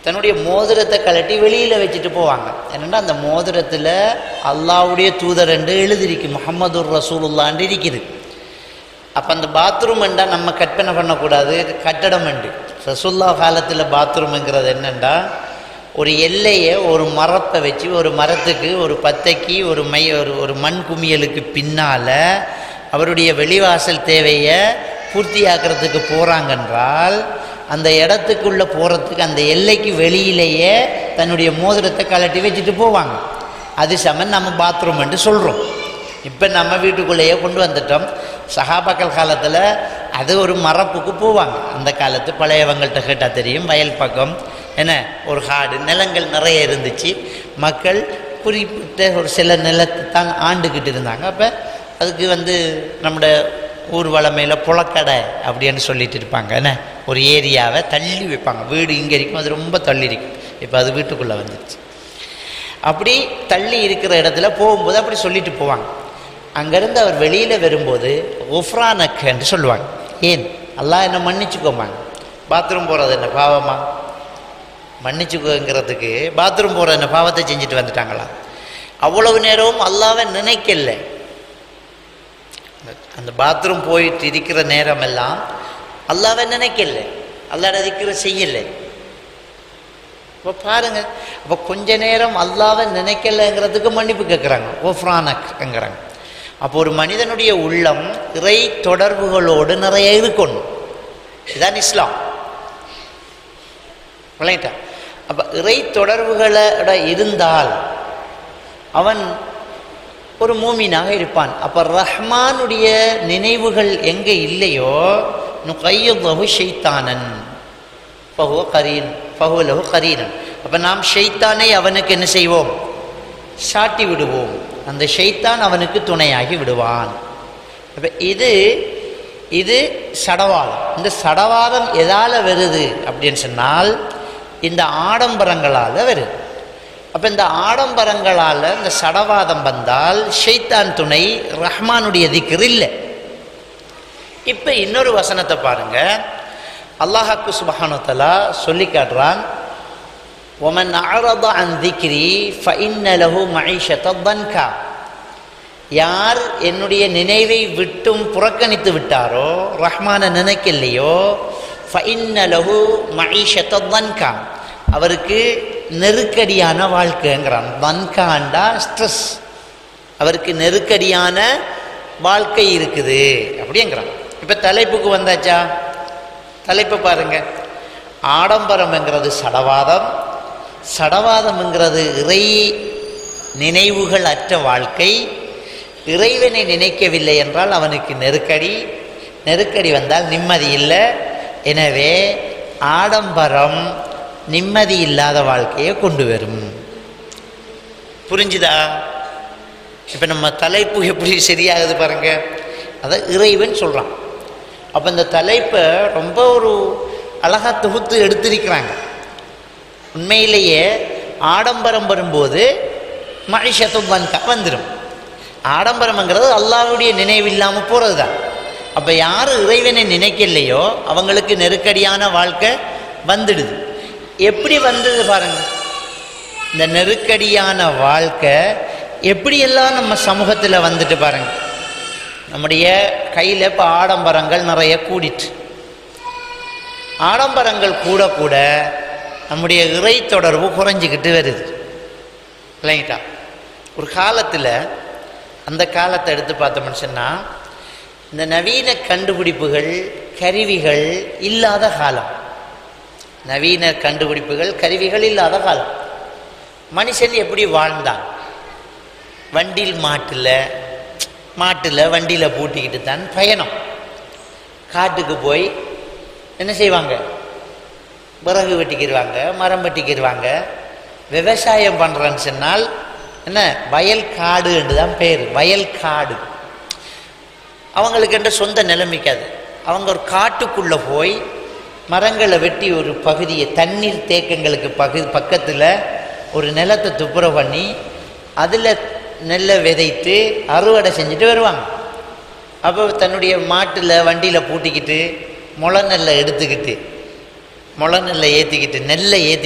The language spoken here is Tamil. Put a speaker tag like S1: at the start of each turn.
S1: தன்னுடைய மோதிரத்தை கழட்டி வெளியில் வச்சுட்டு போவாங்க என்னென்னா அந்த மோதிரத்தில் அல்லாவுடைய தூதர் என்று எழுதிருக்கு முகமது ரசூலுல்லான்னு இருக்குது அப்போ அந்த பாத்ரூம் என்றால் நம்ம கற்பனை பண்ணக்கூடாது கட்டடம் என்று ரசுல்லா காலத்தில் பாத்ரூமுங்கிறது என்னென்னா ஒரு எல்லையை ஒரு மரத்தை வச்சு ஒரு மரத்துக்கு ஒரு பத்தைக்கு ஒரு மை ஒரு ஒரு மண் குமியலுக்கு பின்னால் அவருடைய வெளிவாசல் தேவையை பூர்த்தியாக்கிறதுக்கு போகிறாங்கன்றால் அந்த இடத்துக்குள்ளே போகிறதுக்கு அந்த எல்லைக்கு வெளியிலேயே தன்னுடைய மோதிரத்தை கலட்டி வச்சுட்டு போவாங்க அது சமன் நம்ம பாத்ரூம் என்று சொல்கிறோம் இப்போ நம்ம வீட்டுக்குள்ளேயே கொண்டு வந்துட்டோம் சகாபாக்கள் காலத்தில் அது ஒரு மரப்புக்கு போவாங்க அந்த காலத்து பழையவங்கள்ட்ட கேட்டால் தெரியும் வயல் பக்கம் என்ன ஒரு காடு நிலங்கள் நிறைய இருந்துச்சு மக்கள் குறிப்பிட்ட ஒரு சில நிலத்தை தான் ஆண்டுக்கிட்டு இருந்தாங்க அப்போ அதுக்கு வந்து நம்மட ஊர் வளமையில் புழக்கடை அப்படின்னு சொல்லிட்டு இருப்பாங்க என்ன ஒரு ஏரியாவை தள்ளி வைப்பாங்க வீடு இங்கே இருக்கும் அது ரொம்ப தள்ளி இருக்கும் இப்போ அது வீட்டுக்குள்ளே வந்துடுச்சு அப்படி தள்ளி இருக்கிற இடத்துல போகும்போது அப்படி சொல்லிட்டு போவாங்க அங்கேருந்து அவர் வெளியில் வரும்போது ஒஃப்ரானக்கன்னு சொல்லுவாங்க ஏன் அல்லாஹ் என்ன மன்னிச்சுக்கோமாங்க பாத்ரூம் போகிறது என்ன பாவமா மன்னிச்சுக்கோங்கிறதுக்கு பாத்ரூம் போகிற என்ன பாவத்தை செஞ்சுட்டு வந்துட்டாங்களா அவ்வளவு நேரமும் அல்லாவை நினைக்கல அந்த பாத்ரூம் போயிட்டு இருக்கிற நேரமெல்லாம் அல்லாவை நினைக்கல அல்லாட இருக்கிற செய்யலை இப்போ பாருங்க அப்போ கொஞ்ச நேரம் அல்லாவை நினைக்கலைங்கிறதுக்கு மன்னிப்பு கேட்குறாங்க ஓஃப்ரானக்ங்கிறாங்க அப்போ ஒரு மனிதனுடைய உள்ளம் இறை தொடர்புகளோடு நிறைய இருக்கணும் இதுதான் இஸ்லாம் விளையாட்டா அப்போ இறை தொடர்புகளோட இருந்தால் அவன் ஒரு மூமீனாக இருப்பான் அப்போ ரஹ்மானுடைய நினைவுகள் எங்கே இல்லையோ நுகையுல்லஹு ஷைத்தானன் பஹுவ கரீன் பஹுலஹு கரீனன் அப்போ நாம் ஷைத்தானை அவனுக்கு என்ன செய்வோம் சாட்டி விடுவோம் அந்த ஷைத்தான் அவனுக்கு துணையாகி விடுவான் அப்போ இது இது சடவாதம் இந்த சடவாதம் எதால் வருது அப்படின்னு சொன்னால் இந்த ஆடம்பரங்களால் வருது அப்போ இந்த ஆடம்பரங்களால் இந்த சடவாதம் வந்தால் ஷைத்தான் துணை ரஹ்மானுடைய திக்கர் இல்லை இப்போ இன்னொரு வசனத்தை பாருங்க அல்லாஹாக்கு சுபஹானுத்தலா சொல்லி காட்டுறான் ஒமன் அழத அன் திக்ரி ஃபஇன்னலஹு மகிஷத்த தன்கா யார் என்னுடைய நினைவை விட்டும் புறக்கணித்து விட்டாரோ ரஹ்மான நினைக்கலையோ ஃபஇன்னலஹு மகிஷத்த தன்கா அவருக்கு நெருக்கடியான வாழ்க்கைங்கிறான் தன்காண்டா ஸ்ட்ரெஸ் அவருக்கு நெருக்கடியான வாழ்க்கை இருக்குது அப்படிங்கிறான் இப்போ தலைப்புக்கு வந்தாச்சா தலைப்பை பாருங்க ஆடம்பரம்ங்கிறது சடவாதம் சடவாதம்ங்கிறது இறை நினைவுகள் அற்ற வாழ்க்கை இறைவனை நினைக்கவில்லை என்றால் அவனுக்கு நெருக்கடி நெருக்கடி வந்தால் நிம்மதி இல்லை எனவே ஆடம்பரம் நிம்மதி இல்லாத வாழ்க்கையை கொண்டு வரும் புரிஞ்சுதா இப்போ நம்ம தலைப்பு எப்படி சரியாகுது பாருங்க அதை இறைவன் சொல்கிறான் அப்போ இந்த தலைப்பை ரொம்ப ஒரு அழகாக தொகுத்து எடுத்திருக்கிறாங்க உண்மையிலேயே ஆடம்பரம் வரும்போது மகிஷத்தும் வந்தா வந்துடும் ஆடம்பரம்ங்கிறது அல்லாவுடைய நினைவு இல்லாமல் போகிறது தான் அப்போ யார் இறைவனை நினைக்கலையோ அவங்களுக்கு நெருக்கடியான வாழ்க்கை வந்துடுது எப்படி வந்தது பாருங்க இந்த நெருக்கடியான வாழ்க்கை எப்படியெல்லாம் நம்ம சமூகத்தில் வந்துட்டு பாருங்க நம்முடைய கையில் இப்போ ஆடம்பரங்கள் நிறைய கூடிட்டு ஆடம்பரங்கள் கூட கூட நம்முடைய இறை தொடர்பு குறைஞ்சிக்கிட்டு வருது இல்லைங்கட்டா ஒரு காலத்தில் அந்த காலத்தை எடுத்து பார்த்தோம்னு சொன்னால் இந்த நவீன கண்டுபிடிப்புகள் கருவிகள் இல்லாத காலம் நவீன கண்டுபிடிப்புகள் கருவிகள் இல்லாத காலம் மனுஷன் எப்படி வாழ்ந்தான் வண்டியில் மாட்டில் மாட்டில் வண்டியில் பூட்டிக்கிட்டு தான் பயணம் காட்டுக்கு போய் என்ன செய்வாங்க விறகு வெட்டிக்கிடுவாங்க மரம் வெட்டிக்கிடுவாங்க விவசாயம் பண்ணுறேன்னு சொன்னால் என்ன வயல் காடு என்று தான் பேர் வயல் காடு அவங்களுக்கு என்ற சொந்த நிலைமைக்காது அவங்க ஒரு காட்டுக்குள்ளே போய் மரங்களை வெட்டி ஒரு பகுதியை தண்ணீர் தேக்கங்களுக்கு பகுதி பக்கத்தில் ஒரு நிலத்தை துப்புரவு பண்ணி அதில் நெல்லை விதைத்து அறுவடை செஞ்சுட்டு வருவாங்க அப்போ தன்னுடைய மாட்டில் வண்டியில் பூட்டிக்கிட்டு முளை நெல்லை எடுத்துக்கிட்டு முளை நெல்லை ஏற்றிக்கிட்டு நெல்லை ஏற்றி